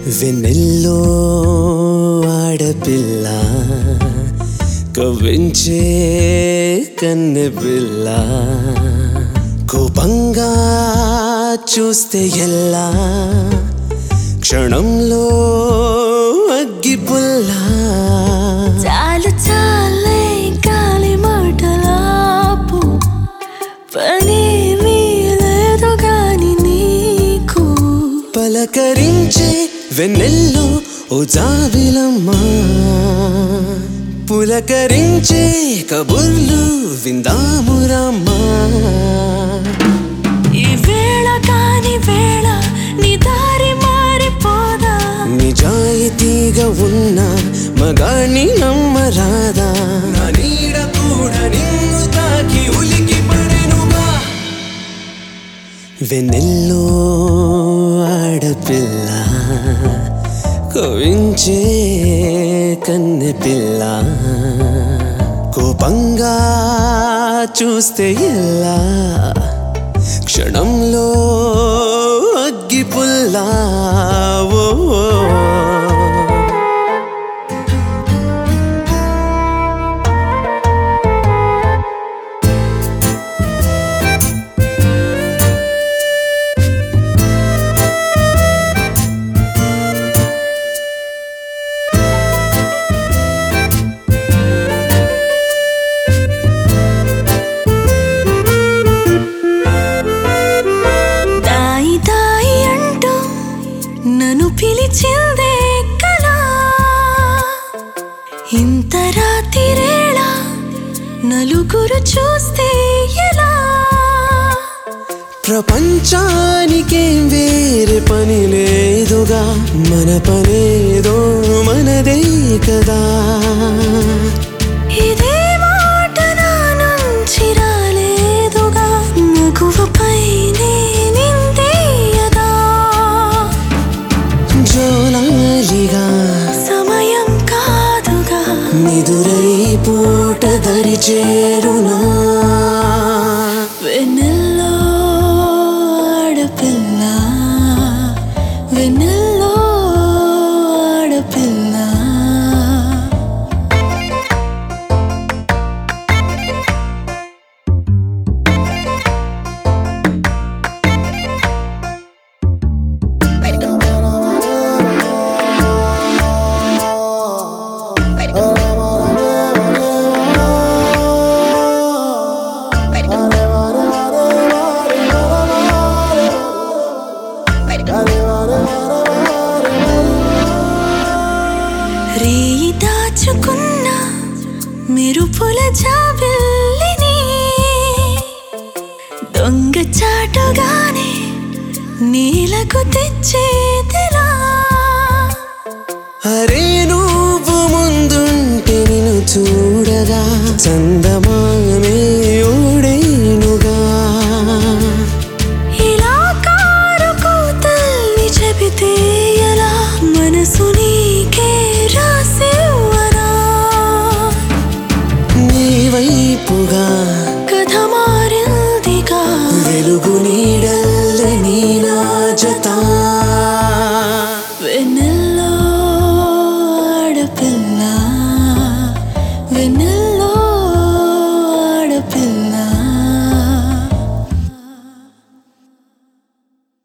వెన్నెల్లో ఆడపిల్ల కవ్వించే కన్నె పిల్ల కోపంగా చూస్తే ఎలా క్షణంలో అగ్గి పుల్లా చాలు చాలే గాలి మాటలాపు పని లేదు గాని నీకు పలకరించే వెన్నెల్లో ఓ జాబిలమ్మా పులకరించే కబుర్లు విందామురమ్మా ఈ వేళ కాని వేళ నీ దారి మారిపోదా నిజాయితీగా ఉన్న మగాణ్ణి నమ్మరాదా నా నీడ కూడా నిన్ను తాకి ఉలికి పడెనుగా వెన్నెల్లో ఆడపిల్ల కోవించే కన్నె పిల్ల కోపంగా చూస్తే ఎలా క్షణంలో అగ్గి పుల్లా ఓ ఓ. దాయి దాయి అంటూ నన్ను పిలిచిందే కలా ఇంత రాతిరేళ నలుగురు చూస్తే ఎలా ప్రపంచానికేం వేరే పని లేదుగా మన పనేదో మనదే కదా ఇదే మాట నా నుంచి రాలేదుగా మగువపై నిందేయదా జోలాలిగా సమయం కాదుగా నిదురై పూట దరి చేరునా వెన్నెల్లో ఆడపిల్ల వెన్నెల్లో ఆడపిల్ల రేయి దాచుకున్న మెరుపుల జాబిల్లిని దొంగ చాటుగానే నేలకు తెచ్చేదిలా అరే నువ్వు ముందుంటే నిన్ను చూడగా చందమామే